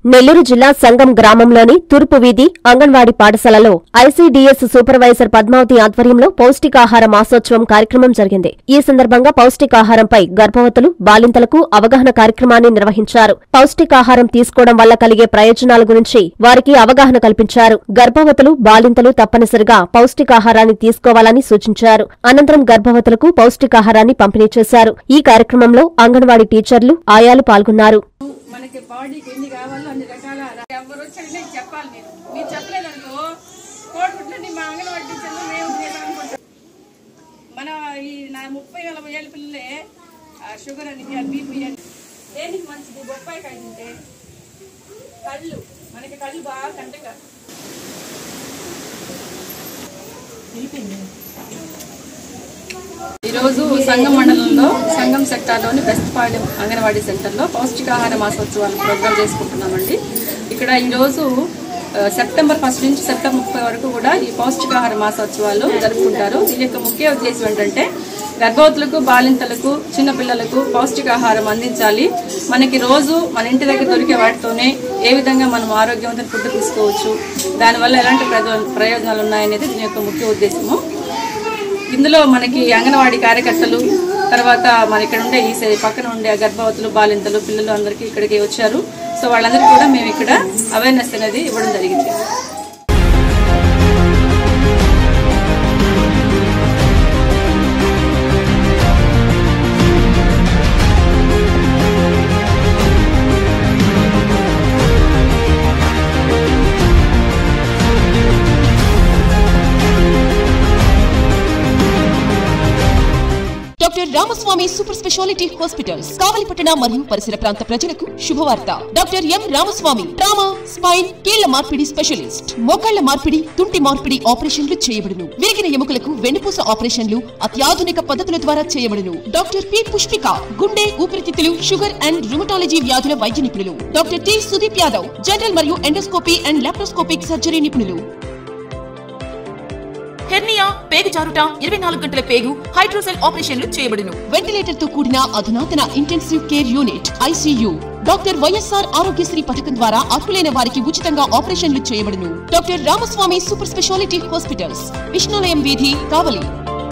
నెల్లూరు జిల్లా సంగం గ్రామంలోని తూర్పు వీధి అంగన్వాడీ పాఠశాలలో ఐసీడీఎస్ సూపర్వైజర్ పద్మావతి ఆధ్వర్యంలో పౌష్టికాహార మాసోత్సవం కార్యక్రమం జరిగింది ఈ సందర్భంగా పౌష్టికాహారంపై గర్భవతులు బాలింతలకు అవగాహన కార్యక్రమాన్ని నిర్వహించారు పౌష్టికాహారం తీసుకోవడం వల్ల కలిగే ప్రయోజనాల గురించి వారికి అవగాహన కల్పించారు గర్భవతులు బాలింతలు తప్పనిసరిగా పౌష్టికాహారాన్ని తీసుకోవాలని సూచించారు అనంతరం గర్భవతులకు పౌష్టికాహారాన్ని పంపిణీ చేశారు ఈ కార్యక్రమంలో అంగన్వాడీ టీచర్లు ఆయాలు పాల్గొన్నారు మనకి బాడీకి ఎన్ని కావాలో అన్ని రకాల ఎవరు వచ్చారు నేను చెప్పాలి నేను మీరు చెప్పలేదనుకో కోడిగుడ్లని మా అంగన్వాడి టీచర్లు మేము నేను అనుకుంటాం మన ఈ నా ముప్పై నలభై ఏళ్ళ పిల్లలే ఆ షుగర్ అని బీపీ అని దేనికి మంచిది బొప్పాయి కాయ తింటే కళ్ళు మనకి కళ్ళు బాగా కంటగా ఈరోజు సంగం మండలంలో సంగం సెక్టార్లోని బెస్తపాలెం అంగన్వాడీ సెంటర్లో పౌష్టికాహార మాసోత్సవాలు ప్రోగ్రామ్ చేసుకుంటున్నామండి ఇక్కడ ఈరోజు ఆ, సెప్టెంబర్ ఫస్ట్ నుంచి సెప్టెంబర్ ముప్పై వరకు కూడా ఈ పౌష్టికాహార మాసోత్సవాలు జరుపుకుంటారు దీని యొక్క ముఖ్య ఉద్దేశం ఏంటంటే గర్భవతులకు బాలింతలకు చిన్నపిల్లలకు పౌష్టికాహారం అందించాలి మనకి రోజు మన ఇంటి దగ్గర దొరికే వాటితోనే ఏ విధంగా మనం ఆరోగ్యవంతమైన ఫుడ్ తీసుకోవచ్చు దానివల్ల ఎలాంటి ప్రయోజనాలు ప్రయోజనాలు ఉన్నాయనేది దీని యొక్క ముఖ్య ఉద్దేశము ఇందులో మనకి అంగన్వాడీ కార్యకర్తలు తర్వాత మన ఇక్కడ ఉండే ఈ సై- పక్కన ఉండే గర్భవతులు బాలింతలు పిల్లలు అందరికీ ఇక్కడికి వచ్చారు సో వాళ్ళందరికీ కూడా మేము ఇక్కడ అవేర్నెస్ అనేది ఇవ్వడం జరిగింది doctor Ramaswamy super speciality hospitals కావలిపట్టణ మరియు పరిసర ప్రాంత ప్రజలకు శుభవార్త doctor M Ramaswamy trauma spine కీళ్ల మార్పిడి స్పెషలిస్ట్ మోకాళ్ల మార్పిడి తుంటి మార్పిడి ఆపరేషన్లు చేయబడును విరిగిన ఎముకలకు వెన్నుపూస ఆపరేషన్లు అత్యాధునిక పద్ధతుల ద్వారా చేయబడును డాక్టర్ పి పుష్పిక గుండె ఊపిరితిత్తులు షుగర్ అండ్ రుమటాలజీ వ్యాధుల వైద్య నిపుణులు doctor T Sudeep Yadav general మరియు ఎండోస్కోపీ అండ్ లాప్రోస్కోపిక్ సర్జరీ నిపుణులు హెర్నియా పేగు జారుట ఇరవై నాలుగు గంటల పేగు హైడ్రోసెల్ ఆపరేషన్లు చేయబడును వెంటిలేటర్ తో కూడిన అధునాతన intensive care unit ICU doctor YSR Aarogyasri పథకం ద్వారా అర్హులైన వారికి ఉచితంగా ఆపరేషన్లు చేయబడును doctor Ramaswamy super speciality hospitals Vishnulayam వీధి కావలి